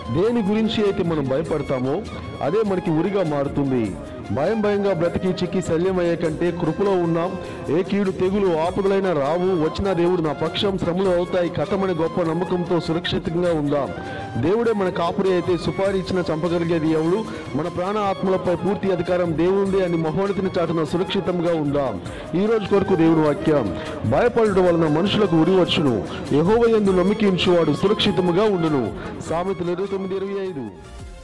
దేని గురించి అయితే మనం భయపడతామో అదే మనకి ఉరిగా మారుతుంది భయం భయంగా బ్రతికి చిక్కి శల్యమయ్యే కంటే కృపలో ఉన్నాం ఏ కీడు తెగులు ఆపదలైన రావు వచ్చిన దేవుడు నా పక్షం శ్రమలు అవుతాయి కథమని గొప్ప నమ్మకంతో సురక్షితంగా ఉందాం దేవుడే మన కాపురి అయితే సుపారీ ఇచ్చిన చంపగలిగేది ఎవడు మన ప్రాణ ఆత్మలపై పూర్తి అధికారం దేవుంది అని మహోన్నతిని చాటున సురక్షితంగా ఉందాం ఈ రోజు కొరకు దేవుని వాక్యం భయపడడం వలన మనుషులకు ఉరి వచ్చును యెహోవా యందు నమ్మికించు వాడు సురక్షితముగా ఉండును సామెతలు ఇరవై తొమ్మిది ఇరవై ఐదు